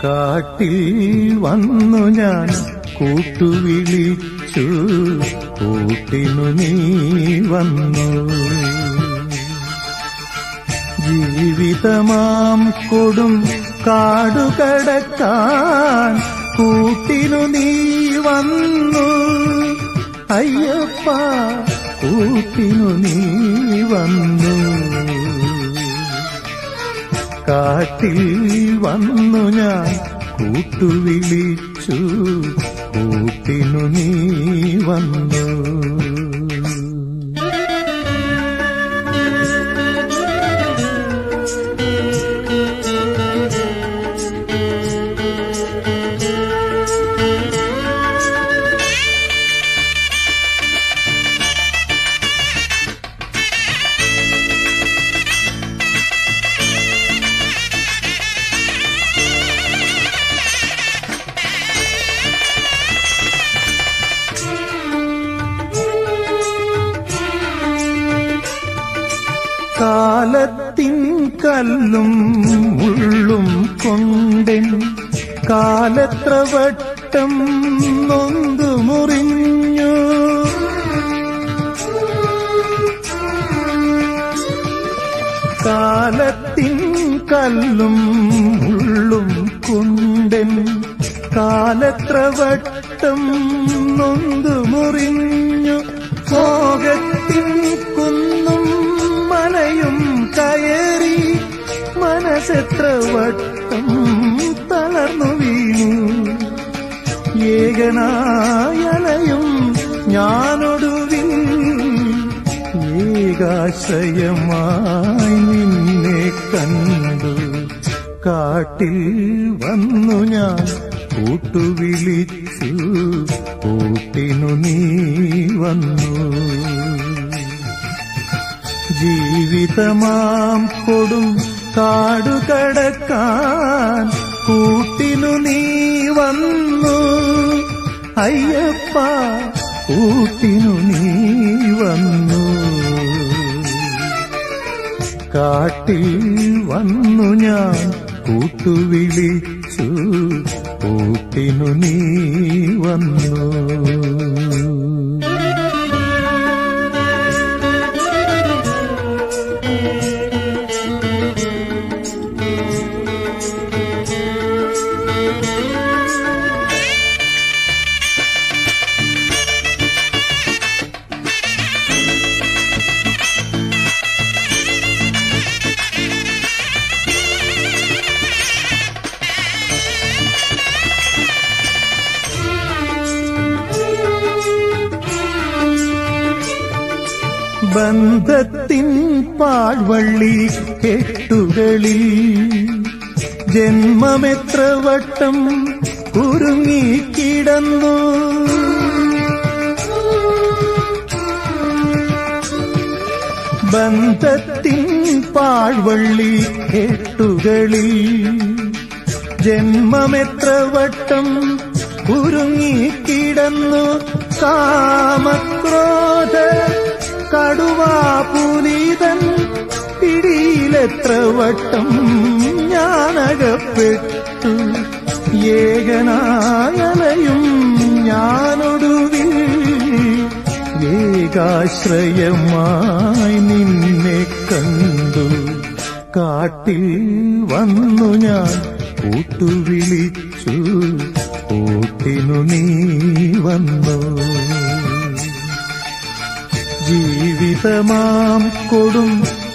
കാട്ടിൽ വന്നു ഞാൻ കൂട്ടുവിളിച്ചു കൂട്ടിനു നീ വന്നു ജീവിതമാം കൊടും കാടുകടക്കാൻ കൂട്ടിനു നീ വന്നു അയ്യപ്പ കൂട്ടിനു നീ വന്നു കാട്ടിൽ വന്നു ഞാൻ കൂട്ടുവിളിച്ചു കൂട്ടിനു നീ വന്നു കാലത്തിൻ കല്ലും മുള്ളും കൊണ്ടൻ കാലത്ര വട്ടം നൊന്തു മുറിഞ്ഞു കാലത്തിൻ കല്ലും മുള്ളും കൊണ്ടൻ കാലത്ര വട്ടം നൊന്തു മുറിഞ്ഞു ഭോഗത്തിൻ കുന്നും മലയും കയറി മനസ്സെത്ര വട്ടം തളർന്നു വീണു ഏകനായലയും ഞാനൊടുവിൽ ഏകാശ്രയമായി നിന്നെ കണ്ടു കാട്ടിൽ വന്നു ഞാൻ കൂട്ടുവിളിച്ചു കൂട്ടിനു നീ വന്നു ജീവിതമാം കൊടും കാടുകടക്കാൻ കൂട്ടിനു നീ വന്നു അയ്യപ്പ കൂട്ടിനു നീ വന്നു കാട്ടിൽ വന്നു ഞാൻ കൂട്ടുവിളിച്ചു കൂട്ടിനു നീ വന്നു ബന്ധത്തിൻ പാഴ്വള്ളി കെട്ടുകളിൽ ജന്മമെത്ര വട്ടം കുരുങ്ങിക്കിടന്നു ബന്ധത്തിൻ പാഴ്വള്ളി കെട്ടുകളിൽ ജന്മമെത്ര വട്ടം കുരുങ്ങിക്കിടന്നു കാമക്രോധ കടുവാപുനീതൻ പിടിയിലെത്ര വട്ടം ഞാനകപ്പെട്ടു ഏകനായലയും ഞാനൊടുവിൽ ഏകാശ്രയമായി നിന്നെ കണ്ടു കാട്ടിൽ വന്നു ഞാൻ കൂട്ടുവിളിച്ചു കൂട്ടിനു നീ വന്നു ജീവിതമാം കൊടും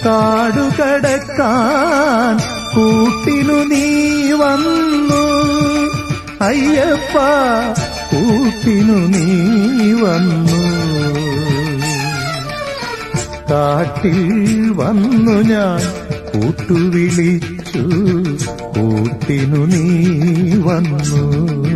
കാടുകടക്കാൻ കൂട്ടിനു നീ വന്നു അയ്യപ്പ കൂട്ടിനു നീ വന്നു കാട്ടിൽ വന്നു ഞാൻ കൂട്ടുവിളിച്ചു കൂട്ടിനു നീ വന്നു